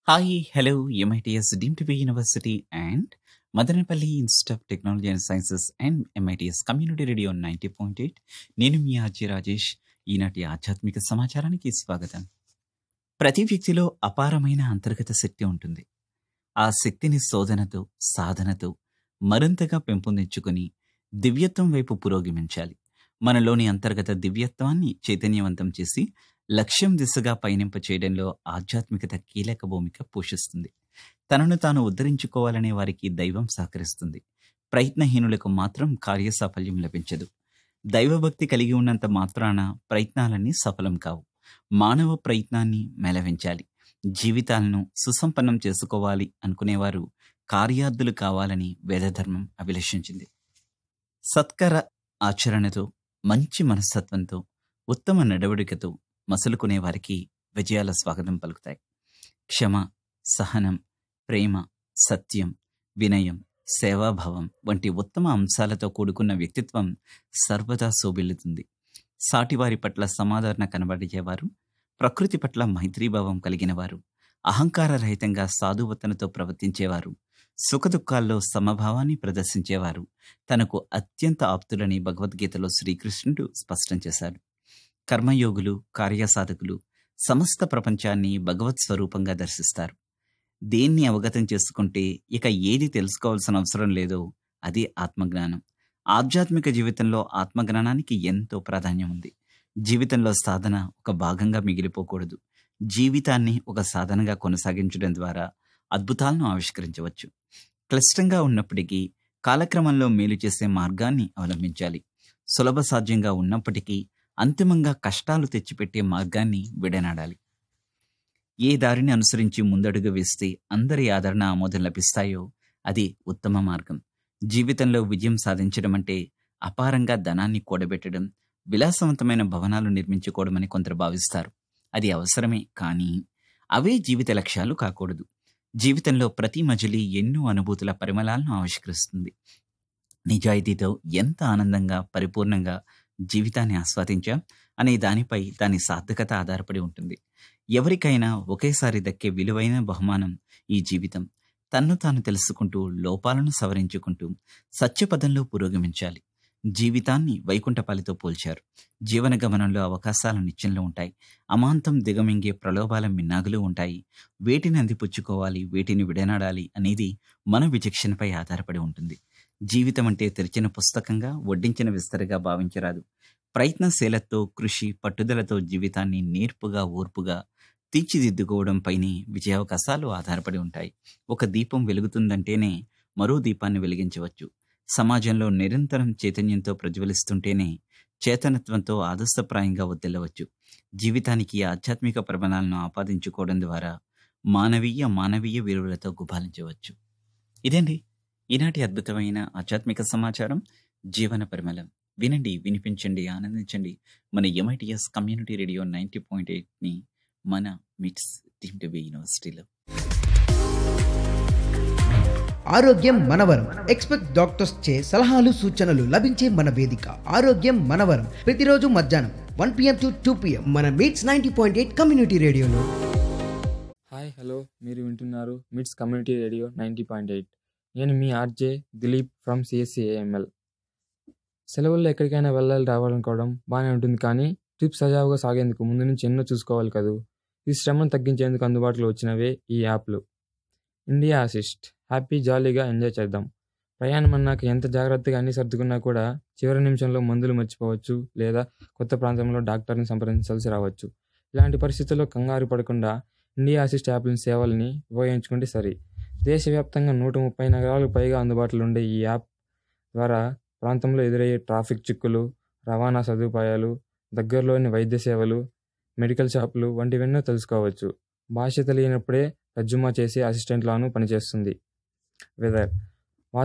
hi hello MITS deemed to be university and Madanapalle institute of technology and sciences and MITS community radio ninety point eight నేను మీ RG Rajesh ఈనాటి ఆధ్యాత్మిక సమాచారానికి స్వాగతం ప్రతి వ్యక్తిలో అపారమైన అంతర్గత శక్తి ఉంటుంది ఆ శక్తిని శోధనతో సాధనతో మరింతగా పెంపొందించుకుని దివ్యత్వం వైపు పురోగమించాలి మనలోని అంతర్గత దివ్యత్వాన్ని చైతన్యవంతం చేసి లక్ష్యం దిశగా పయనింప చేయడంలో ఆధ్యాత్మికత కీలక భూమిక పోషిస్తుంది తనను తాను ఉద్ధరించుకోవాలనే వారికి దైవం సహకరిస్తుంది ప్రయత్నహీనులకు మాత్రం కార్యసాఫల్యం లభించదు దైవభక్తి కలిగి ఉన్నంత మాత్రాన ప్రయత్నాలన్నీ సఫలం కావు మానవ ప్రయత్నాన్ని మెలవించాలి జీవితాలను సుసంపన్నం చేసుకోవాలి అనుకునేవారు కార్యార్థులు కావాలని వేదధర్మం అభిలషించింది సత్కర ఆచరణతో మంచి మనస్తత్వంతో ఉత్తమ నడవడికతో మసులుకునే వారికి విజయాల స్వాగతం పలుకుతాయి క్షమ సహనం ప్రేమ సత్యం వినయం సేవాభావం వంటి ఉత్తమ అంశాలతో కూడుకున్న వ్యక్తిత్వం సర్వదా శోభిల్లుతుంది సాటివారి పట్ల సమాధాన కనబడేవారు ప్రకృతి పట్ల మైత్రీభావం కలిగిన వారు అహంకార రహితంగా సాధువతనతో ప్రవర్తించేవారు సుఖదుఖాల్లో సమభావాన్ని ప్రదర్శించేవారు తనకు అత్యంత ఆప్తులని భగవద్గీతలో శ్రీకృష్ణుడు స్పష్టం చేశాడు కర్మయోగులు కార్యసాధకులు సమస్త ప్రపంచాన్ని భగవత్ స్వరూపంగా దర్శిస్తారు దేన్ని అవగతం చేసుకుంటే ఇక ఏది తెలుసుకోవాల్సిన అవసరం లేదో అది ఆత్మజ్ఞానం ఆధ్యాత్మిక జీవితంలో ఆత్మజ్ఞానానికి ఎంతో ప్రాధాన్యం ఉంది జీవితంలో సాధన ఒక భాగంగా మిగిలిపోకూడదు జీవితాన్ని ఒక సాధనగా కొనసాగించడం ద్వారా అద్భుతాలను ఆవిష్కరించవచ్చు క్లిష్టంగా ఉన్నప్పటికీ కాలక్రమంలో మేలు చేసే మార్గాన్ని అవలంబించాలి సులభ సాధ్యంగా ఉన్నప్పటికీ అంతిమంగా కష్టాలు తెచ్చిపెట్టే మార్గాన్ని విడనాడాలి ఏ దారిని అనుసరించి ముందడుగు వేస్తే అందరి ఆదరణ ఆమోదం లభిస్తాయో అది ఉత్తమ మార్గం జీవితంలో విజయం సాధించడం అంటే అపారంగా ధనాన్ని కూడబెట్టడం విలాసవంతమైన భవనాలు నిర్మించుకోవడం అని కొందరు భావిస్తారు అది అవసరమే కానీ అవే జీవిత లక్ష్యాలు కాకూడదు జీవితంలో ప్రతి మజిలీ ఎన్నో అనుభూతుల పరిమళాలను ఆవిష్కరిస్తుంది నిజాయితీతో ఎంత ఆనందంగా పరిపూర్ణంగా జీవితాన్ని ఆస్వాదించాం అనే దానిపై దాని సార్థకత ఆధారపడి ఉంటుంది ఎవరికైనా ఒకేసారి దక్కే విలువైన బహుమానం ఈ జీవితం తన్ను తాను తెలుసుకుంటూ లోపాలను సవరించుకుంటూ సత్యపదంలో పురోగమించాలి జీవితాన్ని వైకుంఠపాలితో పోల్చారు జీవన గమనంలో అవకాశాలు నిత్యంలో ఉంటాయి అమాంతం దిగమింగే ప్రలోభాల మిన్నాగులు ఉంటాయి వేటిని అందిపుచ్చుకోవాలి వేటిని విడనాడాలి అనేది మన విచక్షణపై ఆధారపడి ఉంటుంది జీవితం అంటే తెరిచిన పుస్తకంగా వడ్డించిన విస్తరగా భావించరాదు ప్రయత్నశీలతో కృషి పట్టుదలతో జీవితాన్ని నేర్పుగా ఓర్పుగా తీర్చిదిద్దుకోవడంపైనే విజయావకాశాలు ఆధారపడి ఉంటాయి ఒక దీపం వెలుగుతుందంటేనే మరో దీపాన్ని వెలిగించవచ్చు సమాజంలో నిరంతరం చైతన్యంతో ప్రజ్వలిస్తుంటేనే చేతనత్వంతో ఆదర్శప్రాయంగా వదిలవచ్చు జీవితానికి ఆధ్యాత్మిక ప్రమాణాలను ఆపాదించుకోవడం ద్వారా మానవీయ మానవీయ విలువలతో గుబాలించవచ్చు ఇదండి ఈనాటి అద్భుతమైన ఆధ్యాత్మిక సమాచారం జీవన పరిమళం వినండి వినిపించండి ఆనందించండి మన MITS community radio ninety point ఎయిట్ని మన మిట్స్ టీమ్ టు బి యూనివర్సిటీలో ఆరోగ్యం మనవరం ఎక్స్పెక్ట్ డాక్టర్స్ చే సలహాలు సూచనలు లభించే మన వేదిక ఆరోగ్యం మనవరం ప్రతిరోజు మధ్యాహ్నం one PM to two PM మన MITS ninety point eight community రేడియోలో హాయ్ హలో మీరు వింటున్నారు MITS community radio ninety point eight నేను మీ ఆర్జే దిలీప్ ఫ్రమ్ సిఎస్సిఏఎంఎల్ సెలవుల్లో ఎక్కడికైనా వెళ్ళాలి రావాలనుకోవడం బాగానే ఉంటుంది కానీ ట్రిప్ సజావుగా సాగేందుకు ముందు నుంచి ఎన్నో చూసుకోవాలి కదూ ఈ శ్రమను తగ్గించేందుకు అందుబాటులో వచ్చినవే ఈ యాప్లు ఇండియా అసిస్ట్ హ్యాపీ జాలీగా ఎంజాయ్ చేద్దాం ప్రయాణం అన్నాక ఎంత జాగ్రత్తగా అన్ని సర్దుకున్నా కూడా చివరి నిమిషంలో మందులు మర్చిపోవచ్చు లేదా కొత్త ప్రాంతంలో డాక్టర్ని సంప్రదించాల్సి రావచ్చు ఇలాంటి పరిస్థితుల్లో కంగారు పడకుండా ఇండియా అసిస్ట్ యాప్లని సేవల్ని ఉపయోగించుకుంటే సరి దేశవ్యాప్తంగా నూట ముప్పై నగరాలకు పైగా అందుబాటులో ఉండే ఈ యాప్ ద్వారా ప్రాంతంలో ఎదురయ్యే ట్రాఫిక్ చిక్కులు రవాణా సదుపాయాలు దగ్గరలోని వైద్య సేవలు మెడికల్ షాపులు వంటివెన్నో తెలుసుకోవచ్చు భాష తెలియనప్పుడే తర్జుమా చేసే అసిస్టెంట్లాను పనిచేస్తుంది వెదర్